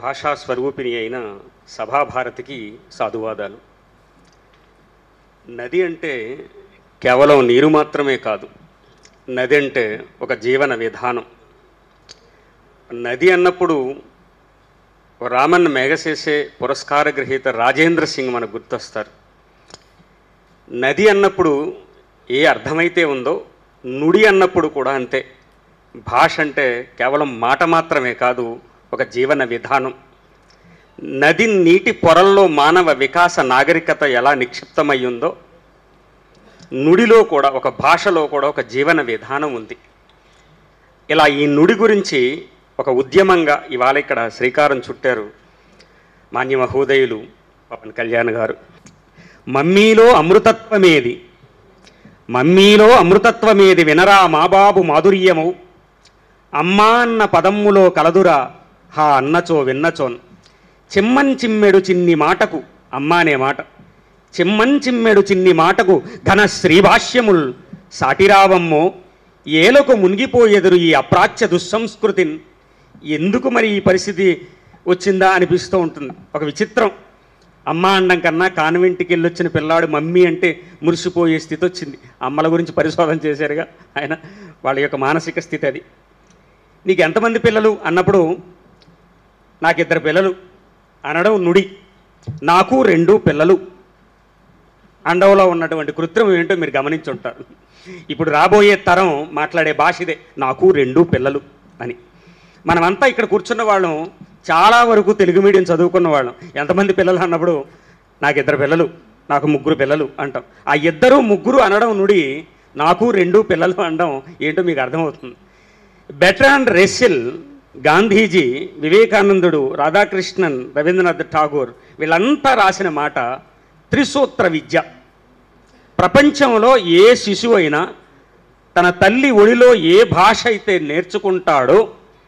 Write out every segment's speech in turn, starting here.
భాషా స్వరూపిణి అయిన సభాభారతికి సాధువాదాలు నది అంటే కేవలం నీరు మాత్రమే కాదు నది అంటే ఒక జీవన విధానం నది అన్నప్పుడు రామన్ మేఘసేసే పురస్కార గ్రహీత రాజేంద్ర సింగ్ మనకు గుర్తొస్తారు నది అన్నప్పుడు ఏ అర్థమైతే ఉందో నుడి అన్నప్పుడు కూడా అంతే భాష అంటే కేవలం మాట మాత్రమే కాదు ఒక జీవన విధానం నది నీటి పొరల్లో మానవ వికాస నాగరికత ఎలా నిక్షిప్తమై ఉందో నుడిలో కూడా ఒక భాషలో కూడా ఒక జీవన విధానం ఉంది ఇలా ఈ నుడి గురించి ఒక ఉద్యమంగా ఇవాళ ఇక్కడ శ్రీకారం చుట్టారు మాన్య మహోదయులు పవన్ కళ్యాణ్ గారు మమ్మీలో అమృతత్వమేది మమ్మీలో అమృతత్వమేది వినరా మాబాబు మాధుర్యమౌ అమ్మా అన్న పదమ్ములో కలదురా హా అన్నచో విన్నచోన్ చిమ్మన్ చిమ్మెడు చిన్ని మాటకు అమ్మా అనే మాట చిమ్మన్ చిమ్మెడు చిన్ని మాటకు ఘన శ్రీభాష్యముల్ సాటిరావమ్మో ఏలకు మునిగిపోయెదురు ఈ అప్రాచ్య దుస్సంస్కృతిన్ ఎందుకు మరి ఈ పరిస్థితి వచ్చిందా అనిపిస్తూ ఉంటుంది ఒక విచిత్రం అమ్మ అండం కన్నా కాన్వెంట్కి వెళ్ళి వచ్చిన పిల్లాడు మమ్మీ అంటే మురిసిపోయే స్థితి వచ్చింది అమ్మల గురించి పరిశోధన చేశారుగా ఆయన వాళ్ళ యొక్క మానసిక స్థితి అది నీకు ఎంతమంది పిల్లలు అన్నప్పుడు నాకు ఇద్దరు పిల్లలు అనడం నుడి నాకు రెండు పిల్లలు అండవలో ఉన్నటువంటి కృత్రిమం ఏంటో మీరు గమనించుంటారు ఇప్పుడు రాబోయే తరం మాట్లాడే భాష ఇదే నాకు రెండు పిల్లలు అని మనమంతా ఇక్కడ కూర్చున్న వాళ్ళం చాలా వరకు తెలుగు మీడియం చదువుకున్న వాళ్ళం ఎంతమంది పిల్లలు అన్నప్పుడు నాకు ఇద్దరు పిల్లలు నాకు ముగ్గురు పిల్లలు అంటాం ఆ ఇద్దరు ముగ్గురు అనడం నుడి నాకు రెండు పిల్లలు అనడం ఏంటో మీకు అర్థమవుతుంది బెట్రాన్ రెసిల్ గాంధీజీ వివేకానందుడు రాధాకృష్ణన్ రవీంద్రనాథ్ ఠాగూర్ వీళ్ళంతా రాసిన మాట త్రిసూత్ర విద్య ప్రపంచంలో ఏ శిశువు అయినా తన తల్లి ఒడిలో ఏ భాష అయితే నేర్చుకుంటాడో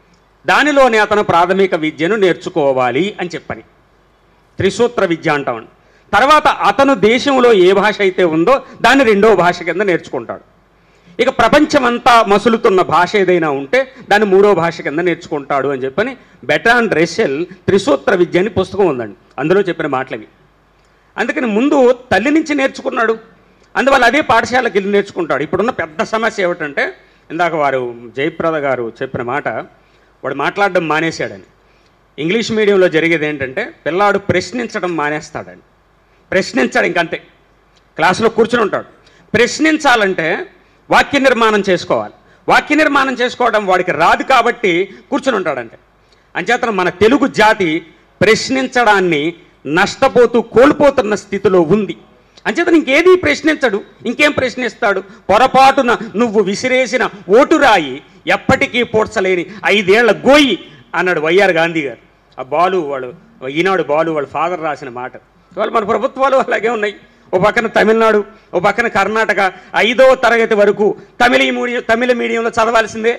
దానిలోనే అతను ప్రాథమిక విద్యను నేర్చుకోవాలి అని చెప్పని త్రిసూత్ర విద్య అంటాం తర్వాత అతను దేశంలో ఏ భాష అయితే ఉందో దాన్ని రెండో భాష కింద నేర్చుకుంటాడు ఇక ప్రపంచమంతా మసులుతున్న భాష ఏదైనా ఉంటే దాన్ని మూడో భాష కింద నేర్చుకుంటాడు అని చెప్పని బెటాన్ రెసెల్ త్రిసూత్ర విద్య అని పుస్తకం ఉందండి అందులో చెప్పిన మాటలవి అందుకని ముందు తల్లి నుంచి నేర్చుకున్నాడు అందువల్ల అదే పాఠశాలకు వెళ్ళి నేర్చుకుంటాడు ఇప్పుడున్న పెద్ద సమస్య ఏమిటంటే ఇందాక వారు జయప్రద గారు చెప్పిన మాట వాడు మాట్లాడడం మానేశాడని ఇంగ్లీష్ మీడియంలో జరిగేది ఏంటంటే పిల్లాడు ప్రశ్నించడం మానేస్తాడని ప్రశ్నించాడు ఇంకంతే క్లాసులో కూర్చుని ఉంటాడు ప్రశ్నించాలంటే వాక్య నిర్మాణం చేసుకోవాలి వాక్య నిర్మాణం చేసుకోవడం వాడికి రాదు కాబట్టి కూర్చుని ఉంటాడంటే అంచేతన మన తెలుగు జాతి ప్రశ్నించడాన్ని నష్టపోతూ కోల్పోతున్న స్థితిలో ఉంది అంచేతన ఇంకేది ప్రశ్నించడు ఇంకేం ప్రశ్నిస్తాడు పొరపాటున నువ్వు విసిరేసిన ఓటురాయి ఎప్పటికీ పూడ్చలేని ఐదేళ్ల గోయి అన్నాడు వైఆర్ గాంధీ గారు ఆ బాలు వాడు ఈనాడు బాలు వాళ్ళ ఫాదర్ రాసిన మాట వాళ్ళు మన ప్రభుత్వాలు అలాగే ఉన్నాయి ఓ పక్కన తమిళనాడు ఓ పక్కన కర్ణాటక ఐదవ తరగతి వరకు తమిళ మీడియం తమిళ మీడియంలో చదవాల్సిందే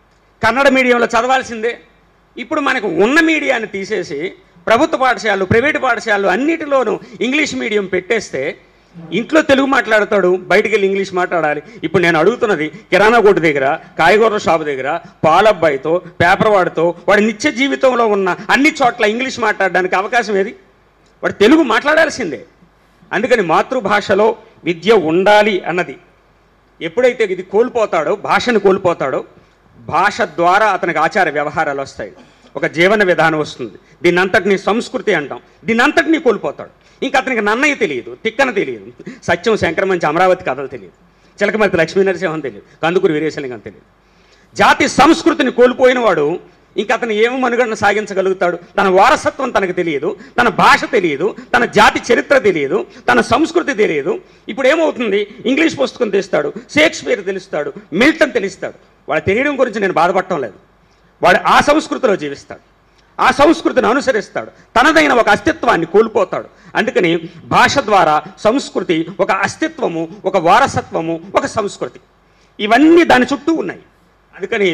కన్నడ మీడియంలో చదవాల్సిందే ఇప్పుడు మనకు ఉన్న మీడియాన్ని తీసేసి ప్రభుత్వ పాఠశాలలు ప్రైవేటు పాఠశాలలు అన్నిటిలోనూ ఇంగ్లీష్ మీడియం పెట్టేస్తే ఇంట్లో తెలుగు మాట్లాడతాడు బయటికి వెళ్ళి ఇంగ్లీష్ మాట్లాడాలి ఇప్పుడు నేను అడుగుతున్నది కిరాణా కొట్టు దగ్గర కాయగూరల షాప్ దగ్గర పాలబ్బాయితో పేపర్ వాడితో వాడి నిత్య జీవితంలో ఉన్న అన్ని చోట్ల ఇంగ్లీష్ మాట్లాడడానికి అవకాశం ఏది వాడు తెలుగు మాట్లాడాల్సిందే అందుకని మాతృభాషలో విద్య ఉండాలి అన్నది ఎప్పుడైతే ఇది కోల్పోతాడో భాషను కోల్పోతాడో భాష ద్వారా అతనికి ఆచార వ్యవహారాలు వస్తాయి ఒక జీవన విధానం వస్తుంది దీని అంతటిని సంస్కృతి అంటాం దీని అంతటినీ కోల్పోతాడు ఇంకా అతనికి నన్నయ్య తెలియదు తిక్కన తెలియదు సత్యం శంకరమంచి అమరావతి కథలు తెలియదు చిలకమర్తి లక్ష్మీ నరసింహం తెలియదు కందుకూరు వీరేశలింగం తెలియదు జాతి సంస్కృతిని కోల్పోయిన వాడు ఇంకా అతను ఏమి మనుగడను సాగించగలుగుతాడు తన వారసత్వం తనకు తెలియదు తన భాష తెలియదు తన జాతి చరిత్ర తెలియదు తన సంస్కృతి తెలియదు ఇప్పుడు ఏమవుతుంది ఇంగ్లీష్ పుస్తకం తీస్తాడు షేక్స్పియర్ తెలుస్తాడు మిల్టన్ తెలుస్తాడు వాడు తెలియడం గురించి నేను బాధపడటం లేదు వాడు ఆ సంస్కృతిలో జీవిస్తాడు ఆ సంస్కృతిని అనుసరిస్తాడు తనదైన ఒక అస్తిత్వాన్ని కోల్పోతాడు అందుకని భాష ద్వారా సంస్కృతి ఒక అస్తిత్వము ఒక వారసత్వము ఒక సంస్కృతి ఇవన్నీ దాని చుట్టూ ఉన్నాయి అందుకని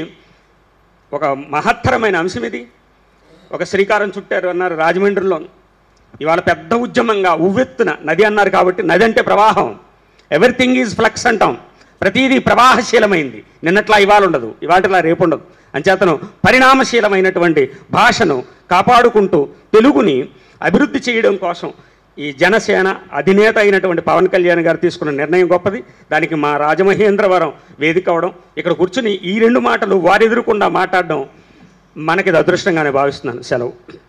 ఒక మహత్తరమైన అంశం ఇది ఒక శ్రీకారం చుట్టారు అన్నారు రాజమండ్రిలో ఇవాళ పెద్ద ఉద్యమంగా ఉవ్వెత్తున నది అన్నారు కాబట్టి నది అంటే ప్రవాహం ఎవ్రీథింగ్ ఈజ్ ఫ్లక్స్ అంటాం ప్రతిదీ ప్రవాహశీలమైంది నిన్నట్లా ఇవాళ ఉండదు ఇవాళలా రేపు ఉండదు అంచేతను పరిణామశీలమైనటువంటి భాషను కాపాడుకుంటూ తెలుగుని అభివృద్ధి చేయడం కోసం ఈ జనసేన అధినేత అయినటువంటి పవన్ కళ్యాణ్ గారు తీసుకున్న నిర్ణయం గొప్పది దానికి మా రాజమహేంద్రవరం వేదిక అవడం ఇక్కడ కూర్చుని ఈ రెండు మాటలు వారెదురకుండా మాట్లాడడం మనకి ఇది అదృష్టంగానే భావిస్తున్నాను సెలవు